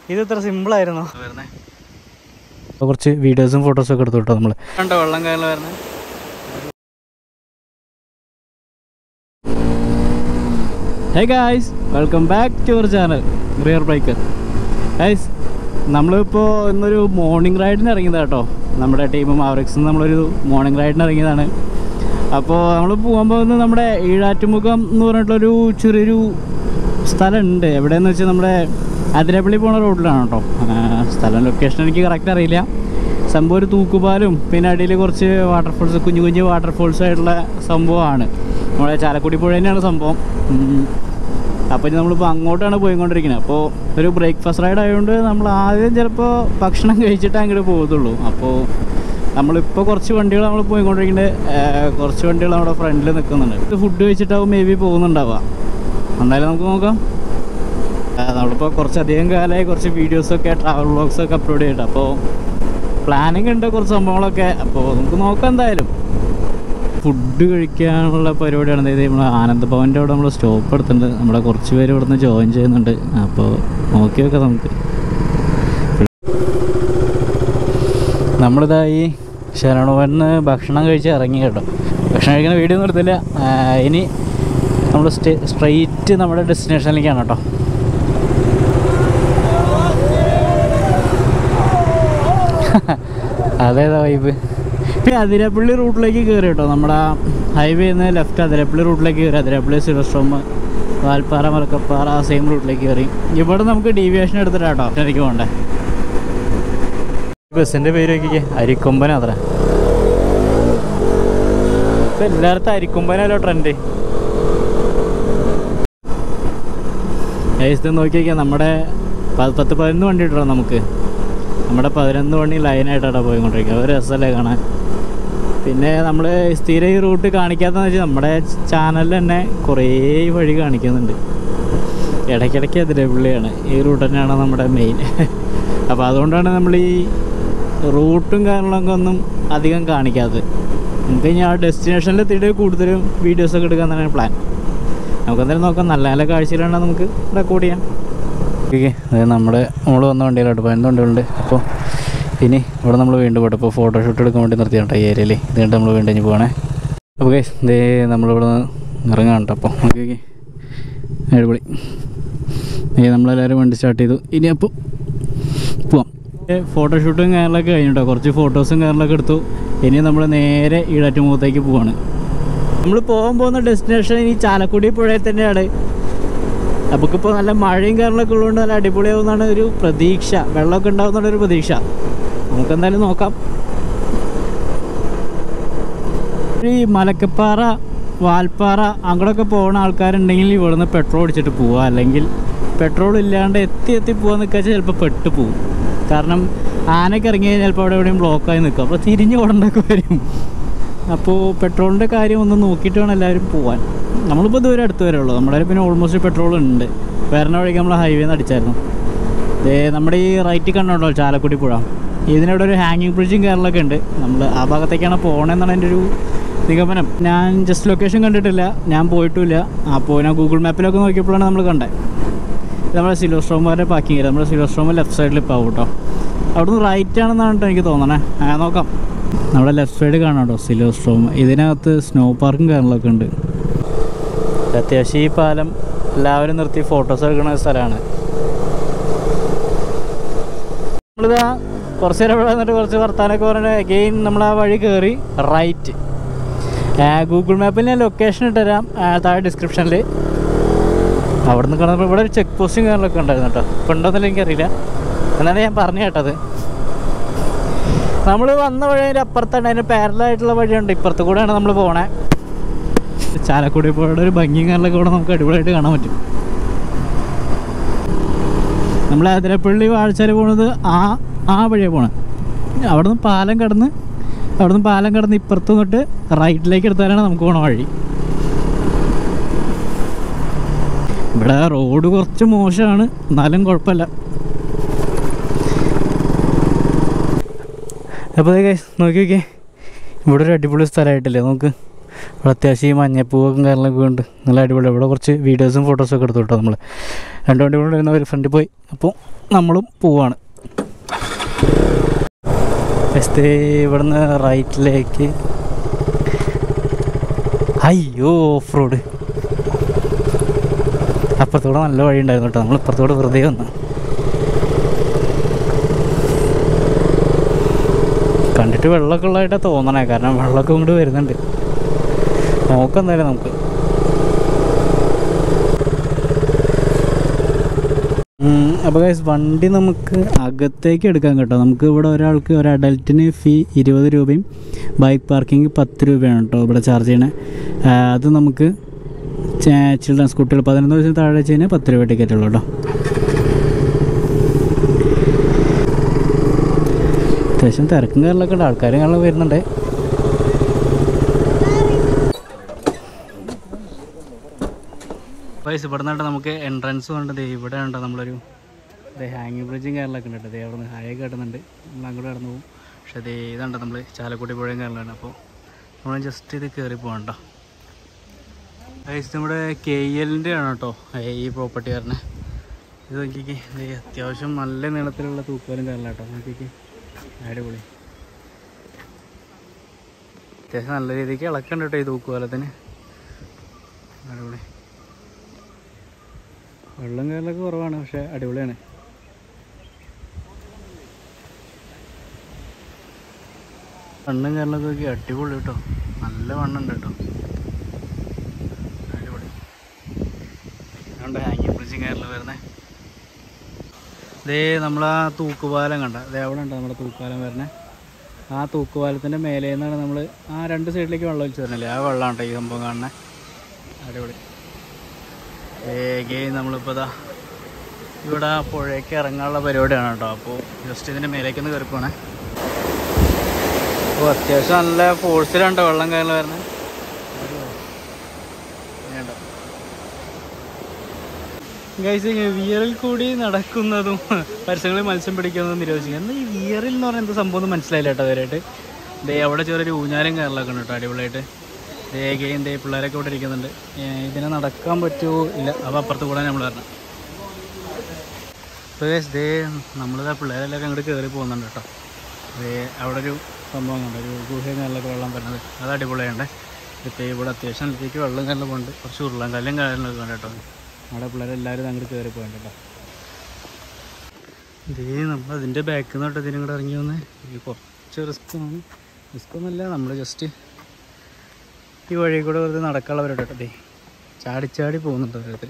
ഇത് ഇത്ര സിമ്പിളായിരുന്നു വരുന്നത് കുറച്ച് വീഡിയോസും ഫോട്ടോസും ഒക്കെ എടുത്തു കേട്ടോ നമ്മൾ കണ്ടോ വെള്ളം കായലിൽ വരുന്നത് hey guys welcome back to our channel rear biker guys നമ്മളിപ്പോൾ ഇന്നൊരു മോർണിംഗ് റൈഡിന് ഇറങ്ങിയതാണ് കേട്ടോ നമ്മുടെ ടീം മാവറിക്സ് നമ്മളൊരു മോർണിംഗ് റൈഡിന് ഇറങ്ങിയതാണ് അപ്പോൾ നമ്മൾ പോകാൻ പോകുന്നത് നമ്മുടെ ഈഴാറ്റുമുഖം എന്ന് പറഞ്ഞിട്ടുള്ളൊരു ചെറിയൊരു സ്ഥലമുണ്ട് എവിടെയെന്ന് വെച്ചാൽ നമ്മുടെ അതിരപ്പള്ളി പോണ റോഡിലാണ് കേട്ടോ ആ, സ്ഥലം ലൊക്കേഷൻ എനിക്ക് കറക്റ്റ് അറിയില്ല സംഭവം ഒരു തൂക്കുപാലും പിന്നെ അടിയിൽ കുറച്ച് വാട്ടർഫോൾസ് കുഞ്ഞു കുഞ്ഞു വാട്ടർഫോൾസ് ആയിട്ടുള്ള സംഭവമാണ് നമ്മുടെ ചാലക്കുടി പുഴ തന്നെയാണ് സംഭവം ഉം. അപ്പോൾ ഇനി നമ്മളിപ്പോൾ അങ്ങോട്ടാണ് പോയിക്കൊണ്ടിരിക്കുന്നത് അപ്പോൾ ഒരു ബ്രേക്ക്ഫാസ്റ്റ് റൈഡ് ആയതുകൊണ്ട് നമ്മൾ ആദ്യം ചിലപ്പോൾ ഭക്ഷണം കഴിച്ചിട്ട് അങ്ങോട്ട് പോകത്തുള്ളൂ അപ്പോൾ നമ്മളിപ്പോൾ കുറച്ച് വണ്ടികൾ നമ്മൾ പോയിക്കൊണ്ടിരിക്കുന്നത് കുറച്ച് വണ്ടികൾ നമ്മുടെ ഫ്രണ്ടിൽ നിൽക്കുന്നുണ്ട് ഫുഡ് കഴിച്ചിട്ടാവും മേ ബി പോകുന്നുണ്ടാവുക എന്തായാലും നമുക്ക് നോക്കാം ആ, നമ്മളിപ്പോൾ കുറച്ചധികം കാലമായി കുറച്ച് വീഡിയോസൊക്കെ ട്രാവൽ വ്ളോഗ്സൊക്കെ അപ്ലോഡ് ചെയ്തിട്ട് അപ്പോൾ പ്ലാനിങ് ഉണ്ട് കുറച്ച് സംഭവങ്ങളൊക്കെ അപ്പോൾ നമുക്ക് നോക്കാം എന്തായാലും ഫുഡ് കഴിക്കാനുള്ള പരിപാടിയാണ് അതായത് നമ്മൾ ആനന്ദ ഭവൻ്റെ അവിടെ നമ്മൾ സ്റ്റോപ്പ് എടുത്തിട്ടുണ്ട് നമ്മുടെ കുറച്ച് പേര് ഇവിടെ നിന്ന് ജോയിൻ ചെയ്യുന്നുണ്ട് അപ്പോൾ നോക്കി നോക്കാം നമുക്ക് നമ്മളിതാ ഈ ശരണഭവനിന്ന് ഭക്ഷണം കഴിച്ച് ഇറങ്ങി കേട്ടോ ഭക്ഷണം കഴിക്കുന്ന വീഡിയോ ഒന്നും എടുത്തില്ല ആ, ഇനി നമ്മൾ സ്റ്റേ സ്ട്രെയിറ്റ് നമ്മുടെ ഡെസ്റ്റിനേഷനിലേക്കാണ് കേട്ടോ അതേതാ വൈബ് പിന്നെ അതിരപ്പള്ളി റൂട്ടിലേക്ക് കയറി കേട്ടോ നമ്മുടെ ഹൈവേ നിന്ന് ലെഫ്റ്റ് അതിരപ്പള്ളി റൂട്ടിലേക്ക് കയറി അതിരപ്പള്ളി സിൽവർസ്ട്രോം വാൽപ്പാറ മലക്കപ്പാറ ആ സെയിം റൂട്ടിലേക്ക് കയറി ഇവിടെ നമുക്ക് ഡീവിയേഷൻ എടുത്തിട്ടാട്ടോ എനിക്ക് പോകണ്ടേ ബസ്സിൻ്റെ പേര് നോക്കിക്കേ അരിക്കൊമ്പന അത്ര ഇപ്പം എല്ലായിടത്തും അരിക്കൊമ്പനല്ലോ ട്രെൻഡ് ഇത് നോക്കി നോക്കിയാൽ നമ്മുടെ പ- പത്ത് പതിനൊന്ന് വണ്ടി ഇട്ടോ നമുക്ക് നമ്മുടെ പതിനൊന്ന് വണ്ടി ലൈനായിട്ടാണ് പോയിക്കൊണ്ടിരിക്കുക ഒരു രസമല്ലേ കാണാൻ പിന്നെ നമ്മൾ സ്ഥിരം ഈ റൂട്ട് കാണിക്കാത്തതെന്ന് വെച്ചാൽ നമ്മുടെ ചാനലിൽ തന്നെ കുറേ വഴി കാണിക്കുന്നുണ്ട് ഇടയ്ക്കിടയ്ക്ക് അതിരപ്പള്ളിയാണ് ഈ റൂട്ട് തന്നെയാണ് നമ്മുടെ മെയിൻ അപ്പോൾ അതുകൊണ്ടാണ് നമ്മൾ ഈ റൂട്ടും കാര്യങ്ങളൊക്കെ ഒന്നും അധികം കാണിക്കാത്തത് നമുക്ക് ഇനി ആ ഡെസ്റ്റിനേഷനിൽ എത്തിയിട്ട് കൂടുതലും വീഡിയോസൊക്കെ എടുക്കാൻ തന്നെയാണ് പ്ലാൻ നമുക്ക് എന്തായാലും നോക്കാം നല്ല നല്ല കാഴ്ചയിലുണ്ടെങ്കിൽ നമുക്ക് റെക്കോർഡ് ചെയ്യാം ഓക്കെ അതായത് നമ്മുടെ നമ്മൾ വന്ന വണ്ടിയിലോട്ട് പതിനൊന്ന് വണ്ടികളുണ്ട് അപ്പോൾ ഇനി ഇവിടെ നമ്മൾ വീണ്ടും പോട്ടെ ഇപ്പോൾ ഫോട്ടോഷൂട്ട് എടുക്കാൻ വേണ്ടി നിർത്തിയാണ് ഈ ഏരിയയിൽ ഇത് കണ്ട് നമ്മൾ വീണ്ടും ഇനി പോകണേ അപ്പോൾ ഗൈസ് ഇതേ നമ്മളിവിടെ നിന്ന് ഇറങ്ങാൻ കേട്ടോ അപ്പോൾ ഓക്കെ ഓക്കെ അടിപൊളി ഏ നമ്മളെല്ലാവരും വണ്ടി സ്റ്റാർട്ട് ചെയ്തു ഇനി അപ്പോൾ പോവാം ഫോട്ടോഷൂട്ടും കാര്യങ്ങളൊക്കെ കഴിഞ്ഞിട്ടോ കുറച്ച് ഫോട്ടോസും കാര്യങ്ങളൊക്കെ എടുത്തു ഇനി നമ്മൾ നേരെ ഈടാറ്റുമുഖത്തേക്ക് പോവാണ് നമ്മൾ പോകാൻ പോകുന്ന ഡെസ്റ്റിനേഷൻ ഇനി ചാലക്കുടി പുഴയിൽ തന്നെയാണ് നമുക്കിപ്പോൾ നല്ല മഴയും കാര്യങ്ങളൊക്കെ ഉള്ളതുകൊണ്ട് നല്ല അടിപൊളിയാവുന്നതാണ് ഒരു പ്രതീക്ഷ വെള്ളമൊക്കെ ഉണ്ടാവുന്നതാണ് ഒരു പ്രതീക്ഷ നമുക്ക് എന്തായാലും നോക്കാം ഈ മലക്കപ്പാറ വാൽപ്പാറ അങ്ങോട്ടൊക്കെ പോകുന്ന ആൾക്കാരുണ്ടെങ്കിൽ ഇവിടുന്ന് പെട്രോൾ അടിച്ചിട്ട് പോവുക അല്ലെങ്കിൽ പെട്രോൾ ഇല്ലാണ്ട് എത്തി എത്തി പോകാൻ നിൽക്കുക ചിലപ്പോൾ പെട്ട് പോകും കാരണം ആനയ്ക്ക് ഇറങ്ങി കഴിഞ്ഞാൽ ചിലപ്പോൾ അവിടെ എവിടെയും ബ്ലോക്കായി നിൽക്കും അപ്പോൾ തിരിഞ്ഞ് ഓടേണ്ടൊക്കെ വരും അപ്പോൾ പെട്രോളിൻ്റെ കാര്യം ഒന്ന് നോക്കിയിട്ട് വേണം എല്ലാവരും പോകാൻ നമ്മളിപ്പോൾ ഇതുവരെ അടുത്ത് വരെ ഉള്ളൂ നമ്മുടെ കയ്യിൽ പിന്നെ ഓൾമോസ്റ്റ് പെട്രോൾ ഉണ്ട് വരുന്ന വഴിക്ക് നമ്മൾ ഹൈവേ നിന്ന് അടിച്ചായിരുന്നു ദേ നമ്മുടെ ഈ റൈറ്റ് കണ്ടുണ്ടോ ചാലക്കുടി പുഴ ഇതിനവിടെ ഒരു ഹാങ്ങിങ് ബ്രിഡ്ജും കാര്യങ്ങളൊക്കെ ഉണ്ട് നമ്മൾ ആ ഭാഗത്തേക്കാണ് പോകണമെന്നാണ് എൻ്റെ ഒരു നിഗമനം ഞാൻ ജസ്റ്റ് ലൊക്കേഷൻ കണ്ടിട്ടില്ല ഞാൻ പോയിട്ടുമില്ല അപ്പോൾ ഞാൻ ഗൂഗിൾ മാപ്പിലൊക്കെ നോക്കിയപ്പോഴാണ് നമ്മൾ കണ്ടത് ഇത് നമ്മുടെ സിൽവർ സ്ട്രോമാരുടെ പാക്കിങ് ഏരിയ നമ്മുടെ സിൽവർ സ്ട്രോം ലെഫ്റ്റ് സൈഡിൽ ഇപ്പോൾ ആവും കേട്ടോ അവിടുന്ന് റൈറ്റ് ആണെന്നാണ് കേട്ടോ എനിക്ക് തോന്നണേ ആ നോക്കാം നമ്മുടെ ലെഫ്റ്റ് സൈഡ് കാണാം കേട്ടോ സിൽവർ സ്ട്രോം ഇതിനകത്ത് സ്നോ പാർക്കും കാര്യങ്ങളൊക്കെ ഉണ്ട് അത്യാവശ്യം ഈ പാലം എല്ലാവരും നിർത്തി ഫോട്ടോസ് എടുക്കുന്ന സ്ഥലമാണ് നമ്മളിതാ കുറച്ച് നേരം ഇവിടെ വന്നിട്ട് കുറച്ച് വർത്താനൊക്കെ പറഞ്ഞിട്ട് അഗെയിൻ നമ്മൾ ആ വഴി കയറി റൈറ്റ് ഗൂഗിൾ മാപ്പിൽ ഞാൻ ലൊക്കേഷൻ ഇട്ടുതരാം ആ, താഴെ ഡിസ്ക്രിപ്ഷനിൽ അവിടെ നിന്ന് കാണുമ്പോൾ ഇവിടെ ഒരു ചെക്ക് പോസ്റ്റും കാര്യങ്ങളൊക്കെ ഉണ്ടായിരുന്നു കേട്ടോ ഇപ്പം ഉണ്ടോയെന്നില്ല എനിക്കറിയില്ല എന്നാണ് ഞാൻ പറഞ്ഞു കേട്ടത് നമ്മൾ വന്ന വഴി അതിൻ്റെ അപ്പുറത്താണ് അതിൻ്റെ പാരലായിട്ടുള്ള വഴിയുണ്ട് ഇപ്പുറത്ത് കൂടെയാണ് നമ്മൾ പോണേ ചാലക്കുടി പുഴയുടെ ഒരു ഭംഗിയും കാര്യങ്ങളൊക്കെ ഇവിടെ നമുക്ക് അടിപൊളിയായിട്ട് കാണാൻ പറ്റും നമ്മൾ അതിരപ്പള്ളി വാഴച്ചാൽ പോണത് ആ ആ വഴിയാണ് പോണത് അവിടെ നിന്ന് പാലം കടന്ന് അവിടെ നിന്ന് പാലം കടന്ന് ഇപ്പുറത്ത് നിന്നിട്ട് റൈറ്റിലേക്ക് എടുത്താലാണ് നമുക്ക് പോണ വഴി ഇവിടെ റോഡ് കുറച്ച് മോശമാണ് എന്നാലും കുഴപ്പമില്ല അപ്പോൾ ഗൈസ് നോക്കി നോക്കിയേ ഇവിടെ ഒരു അടിപൊളി സ്ഥലമായിട്ടില്ലേ നമുക്ക് ഇവിടെ അത്യാവശ്യം ഈ മഞ്ഞപ്പൂവും കാര്യങ്ങളൊക്കെ ഉണ്ട് നല്ല അടിപൊളി ഇവിടെ കുറച്ച് വീഡിയോസും ഫോട്ടോസും ഒക്കെ എടുത്തു കേട്ടോ നമ്മൾ രണ്ട് വണ്ടി കൊണ്ട് വരുന്ന ഒരു ഫ്രണ്ടിൽ പോയി അപ്പോൾ നമ്മളും പോവാണ് ജസ്റ്റ് ഇവിടുന്ന് റൈറ്റിലേക്ക് അയ്യോ ഓഫ് റോഡ് അപ്പുറത്തൂടെ നല്ല വഴി ഉണ്ടായിരുന്നു കേട്ടോ നമ്മൾ ഇപ്പുറത്തൂടെ വെറുതെ വന്നു കണ്ടിട്ട് വെള്ളമൊക്കെ ഉള്ളതായിട്ടാണ് തോന്നണേ കാരണം വെള്ളമൊക്കെ ഇങ്ങോട്ട് വരുന്നുണ്ട് നോക്കാം എന്തായാലും നമുക്ക് അപ്പോൾ ഗൈസ് വണ്ടി നമുക്ക് അകത്തേക്ക് എടുക്കാൻ കേട്ടോ നമുക്ക് ഇവിടെ ഒരാൾക്ക് ഒരു അഡൽറ്റിന് ഫീ ഇരുപത് രൂപയും ബൈക്ക് പാർക്കിംഗ് പത്ത് രൂപയാണ് കേട്ടോ ഇവിടെ ചാർജ് ചെയ്യണേ ആ, അത് നമുക്ക് ചിൽഡ്രൻസ് കുട്ടികൾ പതിനൊന്ന് വയസ്സിന് താഴെ വെച്ച് കഴിഞ്ഞാൽ പത്ത് രൂപ ടിക്കറ്റ് ഉള്ളൂ കേട്ടോ അത്യാവശ്യം തിരക്കും കാര്യങ്ങളൊക്കെ ഉണ്ട് ആൾക്കാരും കാര്യങ്ങളൊക്കെ വരുന്നുണ്ട് പൈസ ഇവിടെ നിന്നിട്ട് നമുക്ക് എൻട്രൻസ് കൊണ്ട് ദേ ഇവിടെ ഉണ്ടോ നമ്മളൊരു ഹാങ്ങിങ് ബ്രിഡ്ജും കാര്യങ്ങളൊക്കെ ഉണ്ട് ദേ അവിടെ നിന്ന് ഹായൊക്കെ കിട്ടുന്നുണ്ട് നമ്മൾ അങ്ങോട്ട് കടന്നു പോകും പക്ഷേ ദേ ഇതുണ്ട് നമ്മൾ ചാലക്കുടി പുഴയും കാര്യങ്ങളാണ് അപ്പോൾ നമ്മൾ ജസ്റ്റ് ഇത് കയറി പോകണ്ട പൈസ നമ്മുടെ കെ എല്ലിൻ്റെ ആണ് കേട്ടോ ഈ പ്രോപ്പർട്ടി പറഞ്ഞ ഇത് നോക്കിക്ക് ദേ അത്യാവശ്യം നല്ല നീളത്തിലുള്ള തൂക്കുവാലും കാര്യമില്ല കേട്ടോ നോക്കിക്ക് അടിപൊളി അത്യാവശ്യം നല്ല രീതിക്ക് ഇളക്കണ്ട കേട്ടോ ഈ തൂക്കുപാലത്തിന് അടിപൊളി വെള്ളം കയറലൊക്കെ കുറവാണ് പക്ഷെ അടിപൊളിയാണ് മണ്ണും കയറലൊക്കെ നോക്കി അടിപൊളി കേട്ടോ നല്ല മണ്ണുണ്ട് കേട്ടോ അടിപൊളി അതുകൊണ്ട് ഹാങ്ങിങ് ബ്രിഡ്ജും കയറൽ വരുന്നത് ഇതേ നമ്മളാ തൂക്കുപാലം കണ്ട ഇതേ അവിടെ ഉണ്ട് നമ്മുടെ തൂക്കുപാലം വരുന്നത് ആ തൂക്കുപാലത്തിൻ്റെ മേലെ നിന്നാണ് നമ്മൾ ആ രണ്ട് സൈഡിലേക്ക് വെള്ളം ഒലിച്ച് തരുന്നില്ലേ ആ വെള്ളമാണ് കേട്ടോ ഈ സംഭവം കാണുന്നത് അടിപൊളി വേഗം നമ്മളിപ്പോൾ ഇതാ ഇവിടെ പുഴയ്ക്ക് ഇറങ്ങാനുള്ള പരിപാടിയാണ് കേട്ടോ അപ്പോൾ ജസ്റ്റ് ഇതിൻ്റെ മേലേക്കൊന്ന് കയറി പോണേ അപ്പോൾ അത്യാവശ്യം നല്ല ഫോഴ്സിലാണ് കേട്ടോ വെള്ളം കയറി വരുന്നത് ഗൈസ് വിയറിൽ കൂടി നടക്കുന്നതും പരസ്യങ്ങളിൽ മത്സ്യം പിടിക്കുന്നതും നിരോധിക്കും എന്നാൽ ഈ വിയറിൽ എന്ന് പറഞ്ഞാൽ എന്ത് സംഭവം ഒന്നും മനസ്സിലായില്ല കേട്ടോ അവരായിട്ട് ദേ അവിടെ ചെറിയൊരു ഊഞ്ഞാലും കയറലൊക്കെ ഉണ്ട് കേട്ടോ അടിപൊളിയായിട്ട് ദേ ഗെയിം ദേ പിള്ളേരൊക്കെ ഇവിടെ ഇരിക്കുന്നുണ്ട് ഏ, ഇതിനെ നടക്കാൻ പറ്റുമോ ഇല്ല അപ്പോൾ അപ്പുറത്ത് കൂടെ നമ്മൾ വരണം അപ്പോൾ ഗൈസ് ദേ നമ്മളിതാ പിള്ളേരെല്ലാം അങ്ങോട്ട് കയറി പോകുന്നുണ്ട് കേട്ടോ ദേ അവിടെ ഒരു സംഭവം കണ്ടോ ഒരു ഗുഹയും കല്ലൊക്കെ വെള്ളം വരുന്നത് അത് അടിപൊളിയുണ്ട് ഇപ്പോൾ ഇവിടെ അത്യാവശ്യം ഇതിലേക്ക് വെള്ളം കല്ലും കൊണ്ട് കുറച്ച് ഉരുളൻ കല്ലും കാര്യങ്ങളൊക്കെ ഉണ്ട് കേട്ടോ നമ്മുടെ പിള്ളേരെല്ലാവരും അങ്ങോട്ട് കയറി പോയിട്ടുണ്ട് കേട്ടോ ഇതേ നമ്മൾ അതിൻ്റെ ബാക്കിൽ നിന്ന് തൊട്ട് ഇതിനും കൂടെ ഇറങ്ങി വന്ന് ഈ കുറച്ച് റിസ്ക് ആണ് റിസ്ക് ഒന്നുമില്ല നമ്മൾ ജസ്റ്റ് ഈ വഴി കൂടെ വെറുതെ നടക്കാനുള്ളവരോട്ട് കേട്ടോ ദേ ചാടി ചാടി പോകുന്നുണ്ട് ഓരോരുത്തർ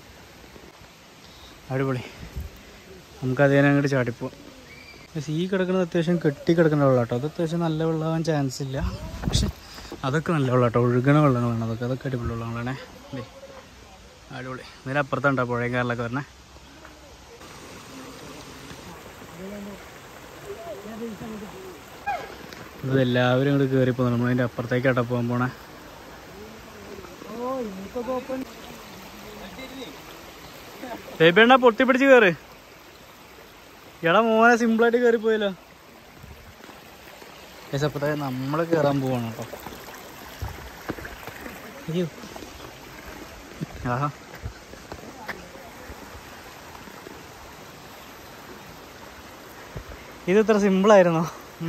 അടിപൊളി നമുക്ക് അതിനെ അങ്ങോട്ട് ചാടിപ്പോവാം പക്ഷേ ഈ കിടക്കുന്നത് അത്യാവശ്യം കെട്ടി കിടക്കുന്ന വെള്ളം കേട്ടോ അത് അത്യാവശ്യം നല്ല വെള്ളമാകാൻ ചാൻസ് ഇല്ല പക്ഷെ അതൊക്കെ നല്ല വെള്ളം കേട്ടോ ഒഴുകണ വെള്ളങ്ങളാണ് അതൊക്കെ അതൊക്കെ അടിപൊളി വെള്ളങ്ങളാണേ ദേ അടിപൊളി ഇതിന് അപ്പുറത്തുണ്ടോ പുഴയും കാറിലൊക്കെ വരണേ ഇത് എല്ലാവരും ഇങ്ങോട്ട് കയറി പോകുന്നു നമ്മൾ അതിൻ്റെ അപ്പുറത്തേക്കാട്ടോ പോകാൻ പോണേ ബേബിയണ്ണ പൊട്ടി പിടിച്ച് കയറ് എടാ മോനെ സിമ്പിളായിട്ട് കയറി പോയല്ലോ അപ്പുറത്തേക്ക് നമ്മൾ കയറാൻ പോവാണ് കേട്ടോ അയ്യോ ആഹാ ഇത് ഇത്ര സിമ്പിളായിരുന്നോ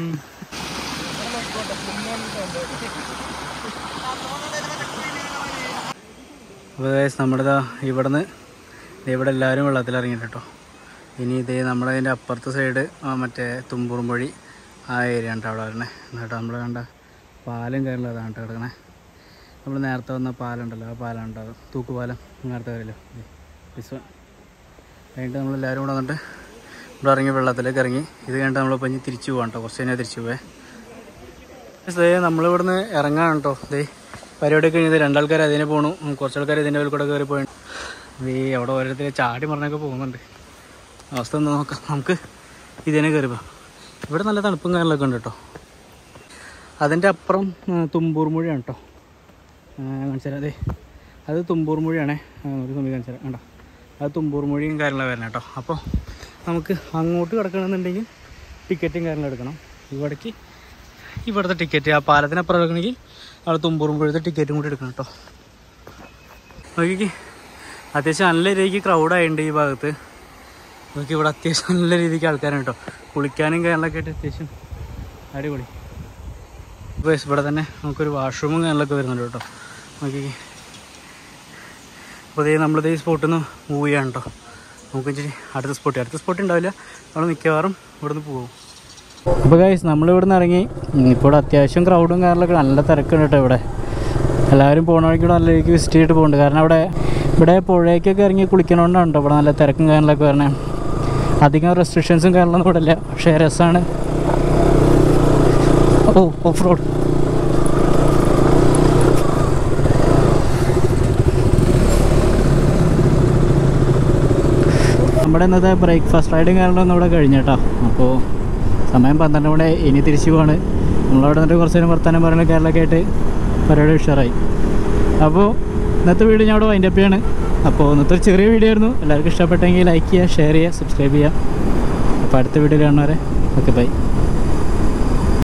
അപ്പോൾ നമ്മുടെ ഇതാ ഇവിടുന്ന് ദേ ഇവിടെ എല്ലാവരും വെള്ളത്തിൽ ഇറങ്ങിയിട്ട് കേട്ടോ ഇനി ഇതേ നമ്മുടെ അതിൻ്റെ അപ്പുറത്തെ സൈഡ് മറ്റേ തുമ്പൂർമൊഴി ആ ഏരിയ ഉണ്ട് അവിടെ വരണേ എന്നിട്ട് നമ്മൾ കണ്ട പാലും കയറില്ല അതാണ് കേട്ടോ കിടക്കണേ നമ്മൾ നേരത്തെ വന്ന പാലുണ്ടല്ലോ ആ പാലാണ് ഉണ്ടാവും തൂക്കുപാലം നേരത്തെ വരില്ലോ ദിസ് വൺ കഴിഞ്ഞിട്ട് നമ്മളെല്ലാവരും കൂടെ വന്നിട്ട് ഇവിടെ ഇറങ്ങി വെള്ളത്തിലേക്ക് ഇറങ്ങി ഇത് കഴിഞ്ഞിട്ട് നമ്മളിപ്പോൾ ഇനി തിരിച്ചു പോകാം കേട്ടോ കുറച്ച് കഴിഞ്ഞാൽ തിരിച്ചു പോവേ ദേ നമ്മളിവിടുന്ന് ഇറങ്ങാൻ കേട്ടോ ദേ പരിപാടി കഴിഞ്ഞത് രണ്ടാൾക്കാർ അതിനെ പോണു ഉം, കുറച്ച് ആൾക്കാർ ഇതിൻ്റെ മേൽ കൂടെ കയറി പോയി ദേ അവിടെ ഓരോരുത്തർ ചാടി മറിഞ്ഞൊക്കെ പോകുന്നുണ്ട് അവസ്ഥ ഒന്ന് നോക്കാം നമുക്ക് ഇതിനെ കയറി പോകാം ഇവിടെ നല്ല തണുപ്പും കാര്യങ്ങളൊക്കെ ഉണ്ട് കേട്ടോ അതിൻ്റെ അപ്പുറം ഉം, തുമ്പൂർ മൊഴിയാണ് കേട്ടോ കാണിച്ചാൽ അതെ അത് തുമ്പൂർ മൊഴിയാണേ ആ, ഒരു സമയം കാണിച്ചാൽ വേണ്ട അത് തുമ്പൂർ മൊഴിയും കാര്യങ്ങളൊക്കെ വരണം കേട്ടോ അപ്പോൾ നമുക്ക് അങ്ങോട്ട് കിടക്കണമെന്നുണ്ടെങ്കിൽ ടിക്കറ്റും കാര്യങ്ങളും എടുക്കണം ഇവിടേക്ക് ഇവിടുത്തെ ടിക്കറ്റ് ആ പാലത്തിനപ്പുറം എടുക്കണമെങ്കിൽ അവിടെ തുമ്പൂറുമ്പോഴത്തെ ടിക്കറ്റും കൂടി എടുക്കണം കേട്ടോ നോക്കിക്ക് അത്യാവശ്യം നല്ല രീതിക്ക് ക്രൗഡായിട്ടുണ്ട് ഈ ഭാഗത്ത് നോക്കി ഇവിടെ അത്യാവശ്യം നല്ല രീതിക്ക് ആൾക്കാരുണ്ട് കേട്ടോ കുളിക്കാനും കാര്യങ്ങളൊക്കെ ആയിട്ട് അത്യാവശ്യം അടിപൊളി ഇപ്പോൾ ഇവിടെ തന്നെ നമുക്കൊരു വാഷ്റൂമും കാര്യങ്ങളൊക്കെ വരുന്നുണ്ട് കേട്ടോ നോക്കി അപ്പോൾ ഇതേ നമ്മളിത് ഈ സ്പോട്ടിൽ നിന്ന് മൂവ് ചെയ്യാൻ കേട്ടോ നമുക്ക് ഇച്ചിരി അടുത്ത സ്പോട്ട് അടുത്ത സ്പോട്ട് ഉണ്ടാവില്ല നമ്മൾ മിക്കവാറും ഇവിടെ നിന്ന് പോകും അപ്പോൾ ഗൈസ് നമ്മൾ ഇവിടെ നിന്ന് ഇറങ്ങി ഉം, ഇപ്പോൾ ഇവിടെ അത്യാവശ്യം ക്രൗഡും കാര്യങ്ങളൊക്കെ നല്ല തിരക്കുണ്ട് കേട്ടോ ഇവിടെ എല്ലാവരും പോണ വഴിക്ക് ഇവിടെ നല്ല രീതിക്ക് വിസിറ്റ് ചെയ്തിട്ട് പോകുന്നുണ്ട് കാരണം അവിടെ ഇവിടെ പുഴയ്ക്കൊക്കെ ഇറങ്ങി കുളിക്കണോണ്ടാണ് കേട്ടോ ഇവിടെ നല്ല തിരക്കും കാര്യങ്ങളൊക്കെ വരണേ അധികം റെസ്ട്രിക്ഷൻസും കാര്യങ്ങളൊന്നും ഇവിടെ ഇല്ല പക്ഷേ രസമാണ് ഓ ഓഫ് റോഡ് നമ്മുടെ ഇന്നത്തെ ബ്രേക്ക്ഫാസ്റ്റ് റൈഡും കാര്യങ്ങളൊന്നും ഇവിടെ കഴിഞ്ഞു കേട്ടോ അപ്പോൾ സമയം പന്ത്രണ്ട് മണി ഇനി തിരിച്ചു പോവാണ് നമ്മളവിടെ നിന്നിട്ട് കുറച്ച് നേരം വർത്താനം പറയുന്ന കേരളമൊക്കെ ആയിട്ട് പരിപാടി ഉഷാറായി അപ്പോൾ ഇന്നത്തെ വീഡിയോ ഞാൻ അവിടെ വൈൻഡപ്പ് ചെയ്യാണ് അപ്പോൾ ഇന്നത്തെ ഒരു ചെറിയ വീഡിയോ ആയിരുന്നു എല്ലാവർക്കും ഇഷ്ടപ്പെട്ടെങ്കിൽ ലൈക്ക് ചെയ്യുക ഷെയർ ചെയ്യുക സബ്സ്ക്രൈബ് ചെയ്യുക അപ്പോൾ അടുത്ത വീഡിയോ കാണുന്നവരെ ഓക്കെ ബൈ